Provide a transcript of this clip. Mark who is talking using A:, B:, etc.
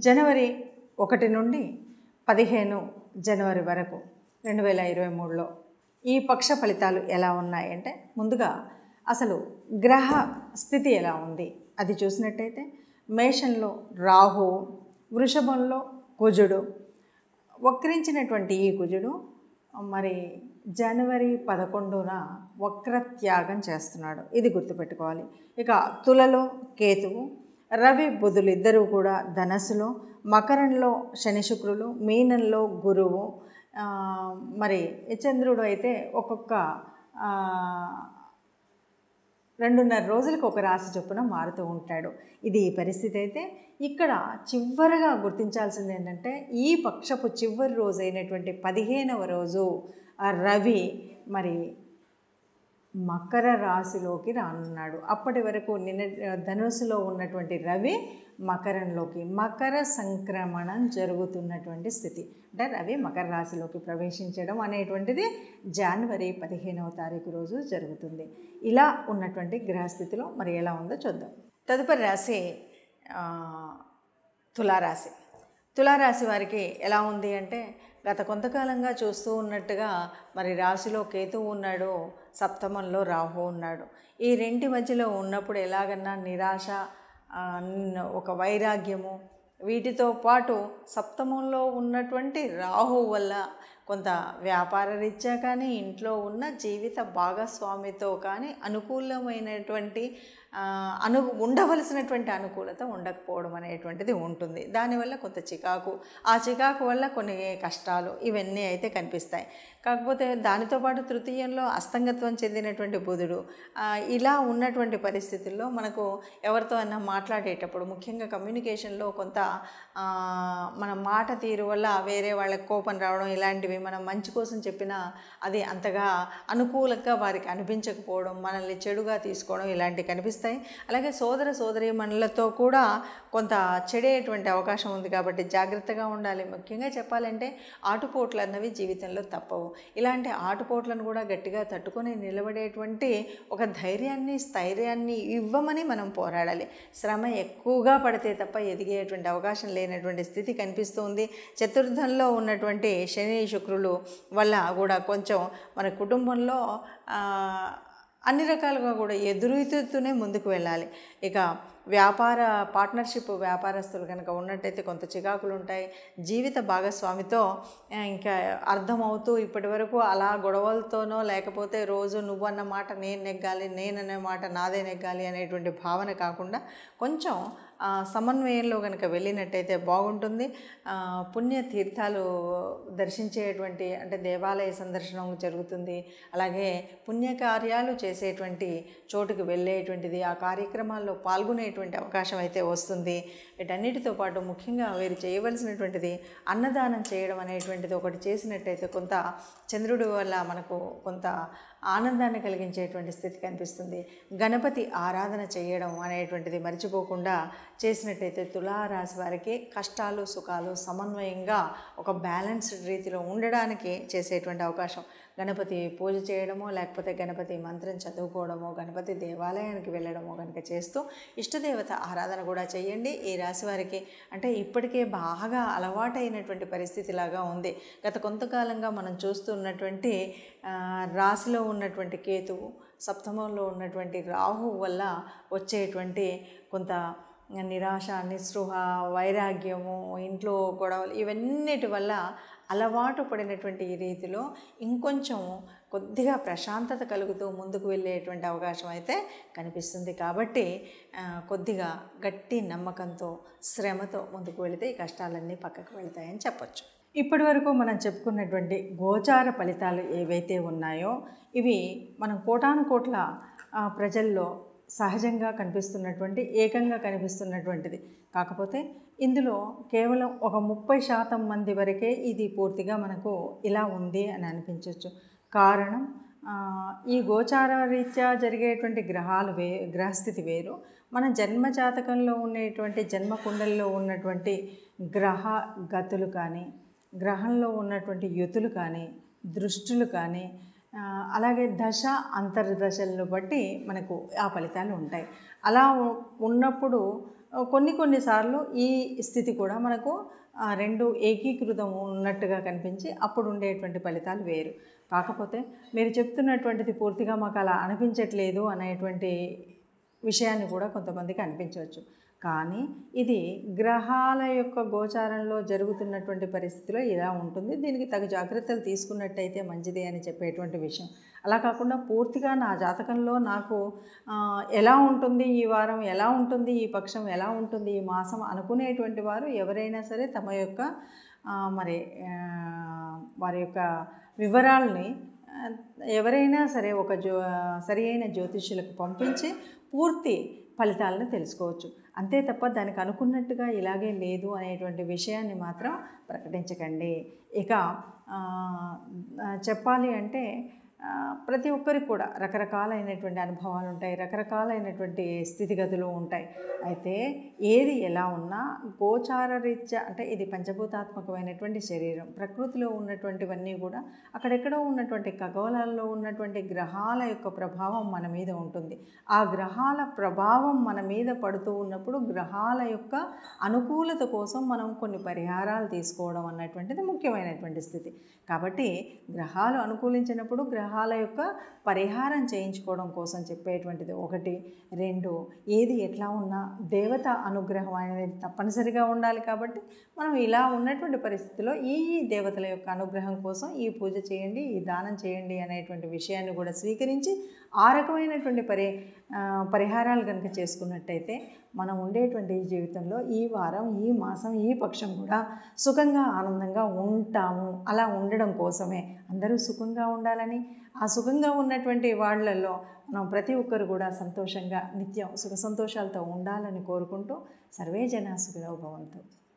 A: జనవరి ఒకటి నుండి పదిహేను జనవరి వరకు రెండు వేల ఇరవై మూడులో ఈ పక్ష ఫలితాలు ఎలా ఉన్నాయంటే ముందుగా అసలు గ్రహ స్థితి ఎలా ఉంది అది చూసినట్టయితే మేషంలో రాహు వృషభంలో కుజుడు వక్రించినటువంటి ఈ కుజుడు మరి జనవరి పదకొండున వక్రత్యాగం చేస్తున్నాడు ఇది గుర్తుపెట్టుకోవాలి ఇక తులలో కేతువు రవి బుధులు ఇద్దరూ కూడా ధనస్సులో మకరంలో శని శుక్రులు మీనంలో గురువు ఆ, మరి చంద్రుడు అయితే ఒక్కొక్క ఆ, రెండున్నర రోజులకు ఒక రాశి చొప్పున మారుతూ ఉంటాడు ఇది ఈ పరిస్థితి అయితే ఇక్కడ చివరగా గుర్తించాల్సింది ఏంటంటే ఈ పక్షపు చివరి రోజు అయినటువంటి పదిహేనవ రోజు ఆ రవి మరి మకర రాశిలోకి రానున్నాడు అప్పటి వరకు నిన్న ధనుసులో ఉన్నటువంటి రవి మకరంలోకి మకర సంక్రమణం జరుగుతున్నటువంటి స్థితి అంటే రవి మకర రాశిలోకి ప్రవేశించడం అనేటువంటిది జనవరి పదిహేనవ తారీఖు రోజు జరుగుతుంది ఇలా ఉన్నటువంటి గ్రహస్థితిలో మరి ఎలా ఉందో చూద్దాం తదుపరి రాశి ఆ, తులారాశి తులారాశి వారికి ఎలా ఉంది అంటే గత కొంతకాలంగా చూస్తూ ఉన్నట్టుగా మరి రాశిలో కేతువు ఉన్నాడు సప్తమంలో రాహు ఉన్నాడు ఈ రెంటి మధ్యలో ఉన్నప్పుడు ఎలాగన్నా నిరాశ ఆ, న- ఒక వైరాగ్యము వీటితో పాటు సప్తమంలో ఉన్నటువంటి రాహు వల్ల కొంత వ్యాపార రీత్యా కానీ ఇంట్లో ఉన్న జీవిత భాగస్వామితో కానీ అనుకూలమైనటువంటి ఆ, అను ఉండవలసినటువంటి అనుకూలత ఉండకపోవడం అనేటువంటిది ఉంటుంది దానివల్ల కొంత చికాకు ఆ చికాకు వల్ల కొన్ని కష్టాలు ఇవన్నీ అయితే కనిపిస్తాయి కాకపోతే దానితో పాటు తృతీయంలో అస్తంగత్వం చెందినటువంటి బుధుడు ఆ, ఇలా ఉన్నటువంటి పరిస్థితుల్లో మనకు ఎవరితో అయినా మాట్లాడేటప్పుడు ముఖ్యంగా కమ్యూనికేషన్లో కొంత ఆ, మన మాట తీరు వల్ల వేరే వాళ్ళకి కోపం రావడం ఇలాంటివి మనం మంచి కోసం చెప్పినా అది అంతగా అనుకూలంగా వారికి అనిపించకపోవడం మనల్ని చెడుగా తీసుకోవడం ఇలాంటివి కనిపిస్తాయి అలాగే సోదర సోదరీమణులతో కూడా కొంత చెడేటువంటి అవకాశం ఉంది కాబట్టి జాగ్రత్తగా ఉండాలి ముఖ్యంగా చెప్పాలంటే ఆటుపోట్లు అన్నవి జీవితంలో తప్పవు ఇలాంటి ఆటుపోట్లను కూడా గట్టిగా తట్టుకొని నిలబడేటువంటి ఒక ధైర్యాన్ని స్థైర్యాన్ని ఇవ్వమని మనం పోరాడాలి శ్రమ ఎక్కువగా పడితే తప్ప ఎదిగేటువంటి అవకాశం లేనటువంటి స్థితి కనిపిస్తుంది చతుర్థంలో ఉన్నటువంటి శని శుక్రులు వల్ల కూడా కొంచెం మన కుటుంబంలో ఆ, అన్ని రకాలుగా కూడా ఎదురుతూనే ముందుకు వెళ్ళాలి ఇక వ్యాపార పార్ట్నర్షిప్ వ్యాపారస్తులు కనుక ఉన్నట్టయితే కొంత చికాకులు ఉంటాయి జీవిత భాగస్వామితో ఆ, ఇంకా అర్థమవుతూ ఇప్పటి వరకు అలా గొడవలతోనో లేకపోతే రోజు నువ్వన్న మాట నేను నెగ్గాలి నేననే మాట నాదే నెగ్గాలి అనేటువంటి భావన కాకుండా కొంచెం ఆ, సమన్వయంలో కనుక వెళ్ళినట్టయితే బాగుంటుంది ఆ, పుణ్య తీర్థాలు దర్శించేటువంటి అంటే దేవాలయ సందర్శనం జరుగుతుంది అలాగే పుణ్యకార్యాలు చేసేటువంటి చోటుకు వెళ్ళేటువంటిది ఆ కార్యక్రమాల్లో పాల్గొనేటువంటి అవకాశం అయితే వస్తుంది వీటన్నిటితో పాటు ముఖ్యంగా వీరు చేయవలసినటువంటిది అన్నదానం చేయడం అనేటువంటిది ఒకటి చేసినట్టయితే కొంత చంద్రుడి వల్ల మనకు కొంత ఆనందాన్ని కలిగించేటువంటి స్థితి కనిపిస్తుంది గణపతి ఆరాధన చేయడం అనేటువంటిది మర్చిపోకుండా చేసినట్టయితే తులారాశి వారికి కష్టాలు సుఖాలు సమన్వయంగా ఒక బ్యాలెన్స్డ్ రీతిలో ఉండడానికి చేసేటువంటి అవకాశం గణపతి పూజ చేయడమో లేకపోతే గణపతి మంత్రం చదువుకోవడమో గణపతి దేవాలయానికి వెళ్ళడమో కనుక చేస్తూ ఇష్టదేవత ఆరాధన కూడా చేయండి ఈ రాశి వారికి అంటే ఇప్పటికే బాగా అలవాటైనటువంటి పరిస్థితిలాగా ఉంది గత కొంతకాలంగా మనం చూస్తున్నటువంటి ఆ, రాశిలో ఉన్నటువంటి కేతువు సప్తమంలో ఉన్నటువంటి రాహు వల్ల వచ్చేటువంటి కొంత నిరాశ నిస్పృహ వైరాగ్యము ఇంట్లో గొడవలు ఇవన్నిటి వల్ల అలవాటు పడినటువంటి ఈ రీతిలో ఇంకొంచెం కొద్దిగా ప్రశాంతత కలుగుతూ ముందుకు వెళ్ళేటువంటి అవకాశం అయితే కనిపిస్తుంది కాబట్టి ఆ, కొద్దిగా గట్టి నమ్మకంతో శ్రమతో ముందుకు వెళితే ఈ కష్టాలన్నీ పక్కకు వెళ్తాయని చెప్పొచ్చు ఇప్పటి వరకు మనం చెప్పుకున్నటువంటి గోచార ఫలితాలు ఏవైతే ఉన్నాయో ఇవి మనం కోటాను కోట్ల ఆ, ప్రజల్లో సహజంగా కనిపిస్తున్నటువంటి ఏకంగా కనిపిస్తున్నటువంటిది కాకపోతే ఇందులో కేవలం ఒక ముప్పై శాతం మంది వరకే ఇది పూర్తిగా మనకు ఇలా ఉంది అని అనిపించవచ్చు కారణం ఆ, ఈ గోచార రీత్యా జరిగేటువంటి గ్రహాలు వే గ్రహస్థితి వేరు మన జన్మ జాతకంలో ఉండేటువంటి జన్మ కుండల్లో ఉన్నటువంటి గ్రహ గతులు కానీ గ్రహంలో ఉన్నటువంటి యుతులు కానీ దృష్టులు కానీ ఆ, అలాగే దశ అంతర్దశలను బట్టి మనకు ఆ ఫలితాలు ఉంటాయి అలా ఉ- ఉన్నప్పుడు కొన్ని కొన్నిసార్లు ఈ స్థితి కూడా మనకు ఆ, రెండు ఏకీకృతం ఉన్నట్టుగా కనిపించి అప్పుడు ఉండేటువంటి ఫలితాలు వేరు కాకపోతే మీరు చెప్తున్నటువంటిది పూర్తిగా మాకు అలా అనిపించట్లేదు అనేటువంటి విషయాన్ని కూడా కొంతమందికి అనిపించవచ్చు కానీ ఇది గ్రహాల యొక్క గోచారంలో జరుగుతున్నటువంటి పరిస్థితిలో ఇలా ఉంటుంది దీనికి తగు జాగ్రత్తలు తీసుకున్నట్టయితే మంచిది అని చెప్పేటువంటి విషయం అలా కాకుండా పూర్తిగా నా జాతకంలో నాకు ఆ, ఎలా ఉంటుంది ఈ వారం ఎలా ఉంటుంది ఈ పక్షం ఎలా ఉంటుంది ఈ మాసం అనుకునేటువంటి వారు ఎవరైనా సరే తమ యొక్క ఆ, మరి ఆ, వారి యొక్క వివరాలని ఆ, ఎవరైనా సరే ఒక జ్యో సరి అయిన జ్యోతిష్యులకు పంపించి పూర్తి ఫలితాలను తెలుసుకోవచ్చు అంతే తప్ప దానికి అనుకున్నట్టుగా ఇలాగే లేదు అనేటువంటి విషయాన్ని మాత్రం ప్రకటించకండి ఇక ఆ, ఆ, చెప్పాలి అంటే ఆ, ప్రతి ఒక్కరికి కూడా రకరకాలైనటువంటి అనుభవాలు ఉంటాయి రకరకాలైనటువంటి స్థితిగతులు ఉంటాయి అయితే ఏది ఎలా ఉన్నా గోచార రీత్యా అంటే ఇది పంచభూతాత్మకమైనటువంటి శరీరం ప్రకృతిలో ఉన్నటువంటివన్నీ కూడా అక్కడెక్కడో ఉన్నటువంటి ఖగోళాల్లో ఉన్నటువంటి గ్రహాల యొక్క ప్రభావం మన మీద ఉంటుంది ఆ గ్రహాల ప్రభావం మన మీద పడుతూ ఉన్నప్పుడు గ్రహాల యొక్క అనుకూలత కోసం మనం కొన్ని పరిహారాలు తీసుకోవడం అన్నటువంటిది ముఖ్యమైనటువంటి స్థితి కాబట్టి గ్రహాలు అనుకూలించినప్పుడు గ్రహాల యొక్క పరిహారం చేయించుకోవడం కోసం చెప్పేటువంటిది ఒకటి రెండు ఏది ఎట్లా ఉన్నా దేవత అనుగ్రహం అనేది తప్పనిసరిగా ఉండాలి కాబట్టి మనం ఇలా ఉన్నటువంటి పరిస్థితిలో ఈ ఈ దేవతల యొక్క అనుగ్రహం కోసం ఈ పూజ చేయండి ఈ దానం చేయండి అనేటువంటి విషయాన్ని కూడా స్వీకరించి ఆ రకమైనటువంటి పరి ఆ, పరిహారాలు కనుక చేసుకున్నట్టయితే మనం ఉండేటువంటి ఈ జీవితంలో ఈ వారం ఈ మాసం ఈ పక్షం కూడా సుఖంగా ఆనందంగా ఉంటాము అలా ఉండడం కోసమే అందరూ సుఖంగా ఉండాలని ఆ సుఖంగా ఉన్నటువంటి వాళ్ళల్లో మనం ప్రతి ఒక్కరు కూడా సంతోషంగా నిత్యం సుఖ సంతోషాలతో ఉండాలని కోరుకుంటూ సర్వే జన సుఖినో భవంతు